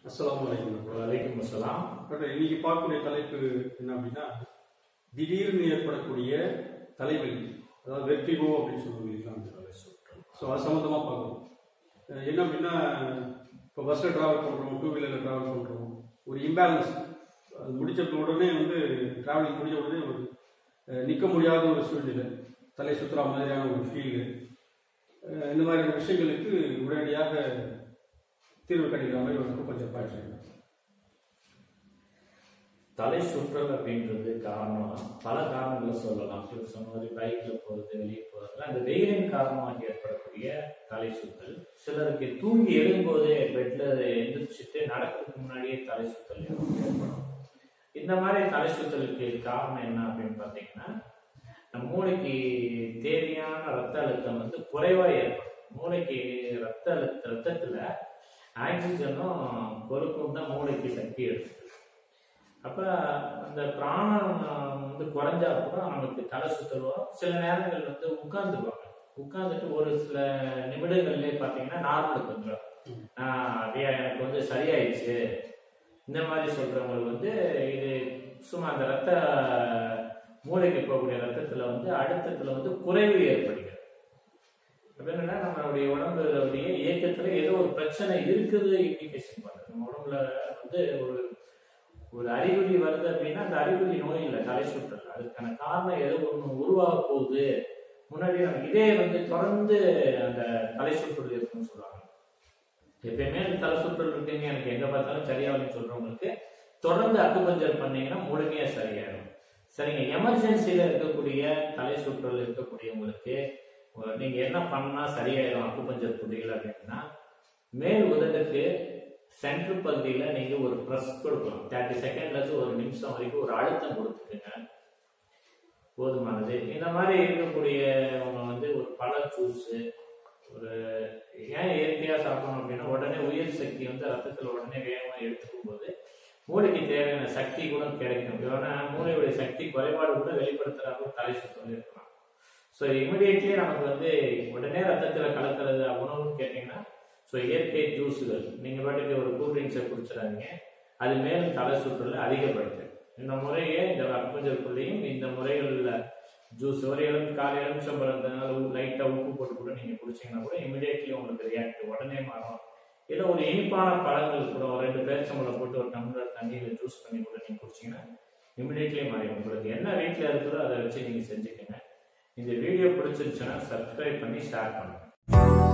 அஸ்ஸலாமு அலைக்கும் வலைக்கும் அஸ்ஸலாம் டாக்டர் இன்னைக்கு பார்க்கக்கூடிய தலைப்பு என்ன அப்படின்னா திடீர்னு ஏற்படக்கூடிய தலைவலி அதாவது வெர்டிகோ அப்படின்னு சொல்லுவாங்க இல்லைங்களா அந்த ஸோ அது சம்மந்தமாக பார்க்கணும் அஹ் என்ன அப்படின்னா இப்போ பஸ்ஸில் ட்ராவல் பண்ணுறோம் டூ வீலரில் ட்ராவல் பண்ணுறோம் ஒரு இம்பேலன்ஸ் அது முடிச்ச உடனே வந்து ட்ராவலிங் முடிஞ்ச உடனே ஒரு அஹ் நிற்க முடியாத ஒரு சூழ்நிலை தலை சுற்றுறா மாதிரியான ஒரு ஃபீலு இந்த மாதிரியான விஷயங்களுக்கு உடனடியாக தீர்வு கிடைக்கிற மாதிரி ஒரு கொஞ்சம் பாய்ச்சி தலை சுற்றல் அப்படின்றது காரணம் பல காரணங்களை சொல்லலாம் இப்போ சொன்ன மாதிரி பைக்ல போறது வெளியே போறது அந்த வெயிலின் காரணமாக ஏற்படக்கூடிய தலை சுற்றல் சிலருக்கு தூங்கி எழும்போதே பெட்ல எந்திரிச்சிட்டு நடக்கிறதுக்கு முன்னாடியே தலை சுற்றல் ஏற்படும் இந்த மாதிரி தலை சுற்றலுக்கு காரணம் என்ன அப்படின்னு பார்த்தீங்கன்னா நம்ம மூளைக்கு தேவையான ரத்த அழுத்தம் வந்து குறைவா ஏற்படும் மூளைக்கு ரத்த அழுத்த ரத்தத்துல ஆக்சிஜனும் கொழுப்பும் தான் மூளைக்கு சக்தி எடுக்குது அப்ப அந்த பிராணம் வந்து குறைஞ்சா கூட நமக்கு தலை சுத்தல் வரும் சில நேரங்கள் வந்து உட்கார்ந்துருவாங்க உட்கார்ந்துட்டு ஒரு சில நிமிடங்கள்லயே பாத்தீங்கன்னா நார்மலுக்கு வந்துடும் ஆஹ் அப்படியே எனக்கு வந்து சரியாயிடுச்சு இந்த மாதிரி சொல்றவங்களுக்கு வந்து இது சும்மா அந்த ரத்த மூளைக்கு போகக்கூடிய ரத்தத்துல வந்து அழுத்தத்துல வந்து குறைவு ஏற்படுகிறது அப்ப என்னன்னா நம்மளுடைய உடம்புடைய இயக்கத்துல ஏதோ ஒரு பிரச்சனை இருக்குது இண்டிகேஷன் பண்ணுது நம்ம உடம்புல வந்து ஒரு ஒரு அறிகுறி வருது அப்படின்னா அந்த அறிகுறி நோய் இல்லை தலை சுற்றல் அதுக்கான காரணம் ஏதோ ஒன்று உருவாக போகுது முன்னாடி நம்ம இதே வந்து தொடர்ந்து அந்த தலை சுற்றல் இருக்குன்னு சொல்லுவாங்க எப்பயுமே அந்த தலை சுற்றல் இருக்குங்க எனக்கு எங்க பார்த்தாலும் சரியாகும்னு சொல்றவங்களுக்கு தொடர்ந்து அக்குபஞ்சர் பண்ணீங்கன்னா முழுமையா சரியாயிடும் சரிங்க எமர்ஜென்சில இருக்கக்கூடிய தலை சுற்றல் இருக்கக்கூடியவங்களுக்கு ஒரு- நீங்க என்ன பண்ணா சரியாயிடும் அக்குபஞ்சர் புள்ளிகள் அப்படின்னா மேல் உதட்டுக்கு சென்ட்ரல் பகுதியில நீங்க ஒரு ப்ரெஸ் கொடுக்கலாம் தேர்ட்டி செகண்ட்ல இருந்து ஒரு நிமிஷம் வரைக்கும் ஒரு அழுத்தம் கொடுத்துக்குங்க போதுமானது இந்த மாதிரி இருக்கக்கூடியவங்க வந்து ஒரு பழ ஜூஸ் ஒரு ஏன் இயற்கையா சாப்பிடணும் அப்படின்னா உடனே உயிர் சக்தி வந்து ரத்தத்துல உடனே வேகமா எடுத்துக்கும் போது மூளைக்கு தேவையான சக்தி கூட கிடைக்கும் ஏன்னா மூளையுடைய சக்தி குறைபாடு கூட வெளிப்படுத்துறாங்க தலை சுத்தம் இருக்கலாம் ஸோ இமிடியேட்லி நமக்கு வந்து உடனே ரத்தத்துல கலக்கிறது உணவுன்னு கேட்டீங்கன்னா ஸோ இயற்கை ஜூஸுகள் நீங்க பாட்டுக்கு ஒரு கூல் ட்ரிங்க்ஸை குடிச்சிடாதீங்க அது மேலும் தலை சுற்றலை அதிகப்படுத்து இந்த முறையே இந்த அக்குஞ்சல் புள்ளியும் இந்த முறைகளில் ஜூஸ் ஒரு எலும் காலை எலுமிச்சம்பழத்தினால லைட்டாக உப்பு போட்டு கூட நீங்கள் குடிச்சீங்கன்னா கூட இமிடியேட்லி உங்களுக்கு ரியாக்ட் உடனே மாறும் இல்லை ஒரு இனிப்பான பழங்கள் கூட ஒரு ரெண்டு பேரிச்சம்பழம் போட்டு ஒரு டம்ளர் தண்ணியில் ஜூஸ் பண்ணி கூட நீங்கள் குடிச்சீங்கன்னா இமிடியேட்லி மாறிடும் உங்களுக்கு என்ன வீட்டில் இருக்குதோ அதை வச்சு நீங்கள் செஞ்சுக்கங்க இந்த வீடியோ பிடிச்சிருச்சுன்னா சப்ஸ்கிரைப் பண்ணி ஷேர் பண்ணுங்க